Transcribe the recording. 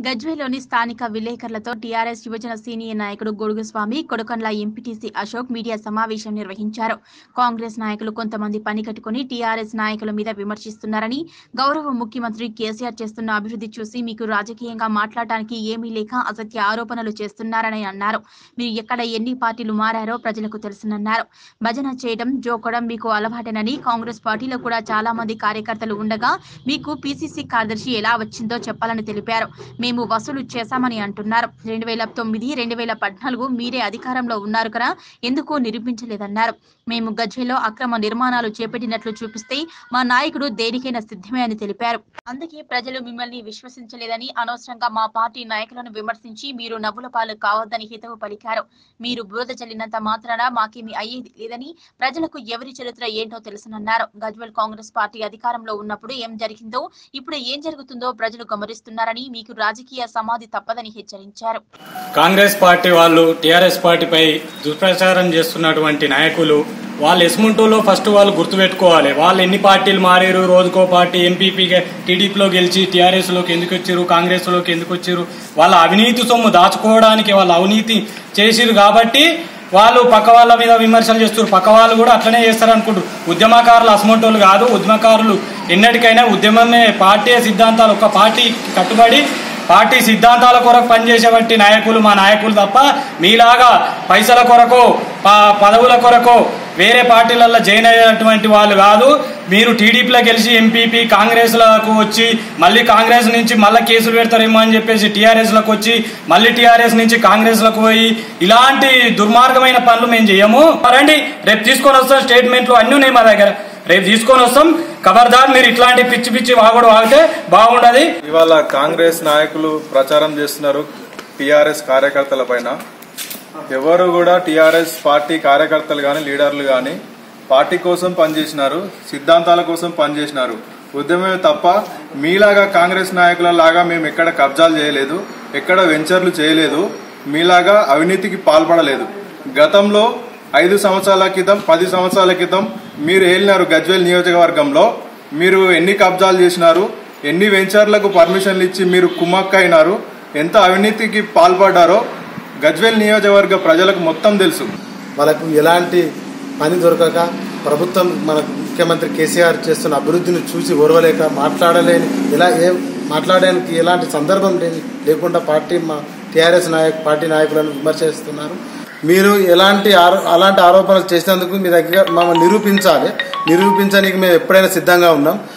గజ్వేలోని స్థానిక విలేకరులతో టీఆర్ఎస్ యువజన సీనియర్ నాయకుడు గొడుగుస్వామి కొడకండ్ల ఎంపీటీసీ అశోక్ మీడియా సమావేశం నిర్వహించారు కాంగ్రెస్ నాయకులు కొంతమంది పని కట్టుకుని టీఆర్ఎస్ నాయకుల మీద విమర్శిస్తున్నారని గౌరవ ముఖ్యమంత్రి కేసీఆర్ చేస్తున్న అభివృద్ధి చూసి మీకు రాజకీయంగా మాట్లాడటానికి ఏమీ లేక అసత్య ఆరోపణలు చేస్తున్నారని అన్నారు మీరు ఎక్కడ ఎన్ని పార్టీలు మారారో ప్రజలకు తెలుసునన్నారు భజన చేయడం జోకడం మీకు అలవాటేనని కాంగ్రెస్ పార్టీలో కూడా చాలా మంది కార్యకర్తలు ఉండగా మీకు పీసీసీ కార్యదర్శి ఎలా వచ్చిందో చెప్పాలని తెలిపారు మేము వసూలు చేశామని అంటున్నారు రెండు వేల తొమ్మిది రెండు వేల పద్నాలుగు మీరే అధికారంలో ఉన్నారు కదా ఎందుకు నిరూపించలేదన్నారు మేము గజ్వేలో అక్రమ నిర్మాణాలు చేపట్టినట్లు చూపిస్తే మా నాయకుడు దేనికైనా సిద్ధమే అని తెలిపారు అందుకే ప్రజలు మిమ్మల్ని విశ్వసించలేదని అనవసరంగా మా పార్టీ నాయకులను విమర్శించి మీరు నవ్వుల పాలు కావద్దని హితవు పలికారు మీరు బురద చల్లినంత మాత్రాన మాకేమీ అయ్యేది లేదని ప్రజలకు ఎవరి చరిత్ర ఏంటో తెలుసునన్నారు గజ్వెల్ కాంగ్రెస్ పార్టీ అధికారంలో ఉన్నప్పుడు ఏం జరిగిందో ఇప్పుడు ఏం జరుగుతుందో ప్రజలు గమనిస్తున్నారని మీకు రాజకీయ సమాధి తప్పదని హెచ్చరించారు కాంగ్రెస్ పార్టీ వాళ్ళు టీఆర్ఎస్ పార్టీపై దుష్ప్రచారం చేస్తున్నటువంటి నాయకులు వాళ్ళు ఎస్ముంటూలో ఫస్ట్ వాళ్ళు గుర్తుపెట్టుకోవాలి వాళ్ళు ఎన్ని పార్టీలు మారారు రోజుకో పార్టీ ఎంపీపీగా టీడీపీలో గెలిచి టీఆర్ఎస్లోకి ఎందుకు వచ్చారు కాంగ్రెస్లోకి ఎందుకు వచ్చారు వాళ్ళ అవినీతి సొమ్ము దాచుకోవడానికి వాళ్ళ అవినీతి చేసిరు కాబట్టి వాళ్ళు పక్క వాళ్ళ మీద విమర్శలు చేస్తారు పక్క వాళ్ళు కూడా అట్లనే చేస్తారు అనుకుంటారు ఉద్యమకారులు అసమంటోళ్ళు కాదు ఉద్యమకారులు ఎన్నటికైనా ఉద్యమమే పార్టీ సిద్ధాంతాలు ఒక పార్టీ కట్టుబడి పార్టీ సిద్ధాంతాల కొరకు పనిచేసేవంటి నాయకులు మా నాయకులు తప్ప మీలాగా పైసల కొరకు ప- పదవుల కొరకు వేరే పార్టీలలో జాయిన్ అయ్యేటువంటి వాళ్ళు కాదు మీరు టీడీపీలో గెలిచి ఎంపీపీ కాంగ్రెస్లకు వచ్చి మళ్ళీ కాంగ్రెస్ నుంచి మళ్ళీ కేసులు పెడతారేమో అని చెప్పేసి టీఆర్ఎస్లకు వచ్చి మళ్ళీ టీఆర్ఎస్ నుంచి కాంగ్రెస్లకు పోయి ఇలాంటి దుర్మార్గమైన పనులు మేము చేయము రండి రేపు తీసుకొని వస్తాం స్టేట్మెంట్లు అన్నీ ఉన్నాయి మా దగ్గర రేపు తీసుకొని వస్తాం ఖబర్దార్ మీరు ఇట్లాంటి పిచ్చి పిచ్చి వాగుడు వాగితే బాగుండదు ఇవాళ కాంగ్రెస్ నాయకులు ప్రచారం చేస్తున్నారు టీఆర్ఎస్ కార్యకర్తల పైన ఎవరు కూడా టీఆర్ఎస్ పార్టీ కార్యకర్తలు గాని లీడర్లు గాని పార్టీ కోసం పనిచేసినారు సిద్ధాంతాల కోసం పనిచేసినారు ఉద్యమమే తప్ప మీలాగా కాంగ్రెస్ నాయకుల లాగా మేము ఎక్కడ కబ్జాలు చేయలేదు ఎక్కడ వెంచర్లు చేయలేదు మీలాగా అవినీతికి పాల్పడలేదు గతంలో ఐదు సంవత్సరాల క్రితం పది సంవత్సరాల క్రితం మీరు ఏలినారు గజ్వేల్ నియోజకవర్గంలో మీరు ఎన్ని కబ్జాలు చేసినారు ఎన్ని వెంచర్లకు పర్మిషన్లు ఇచ్చి మీరు కుమ్మక్కైనారు ఎంత అవినీతికి పాల్పడ్డారో గజ్వేల్ నియోజకవర్గ ప్రజలకు మొత్తం తెలుసు వాళ్ళకు ఎలాంటి పని దొరకక ప్రభుత్వం మన ముఖ్యమంత్రి కేసీఆర్ చేస్తున్న అభివృద్ధిని చూసి ఓర్వలేక మాట్లాడలేని ఎలా ఏ మాట్లాడడానికి ఎలాంటి సందర్భం లేని లేకుండా పార్టీ మా టీఆర్ఎస్ నాయక్ పార్టీ నాయకులను విమర్శిస్తున్నారు మీరు ఎలాంటి ఆరో అలాంటి ఆరోపణలు చేసినందుకు మీ దగ్గర మమ్మల్ని నిరూపించాలి నిరూపించడానికి మేము ఎప్పుడైనా సిద్ధంగా ఉన్నాం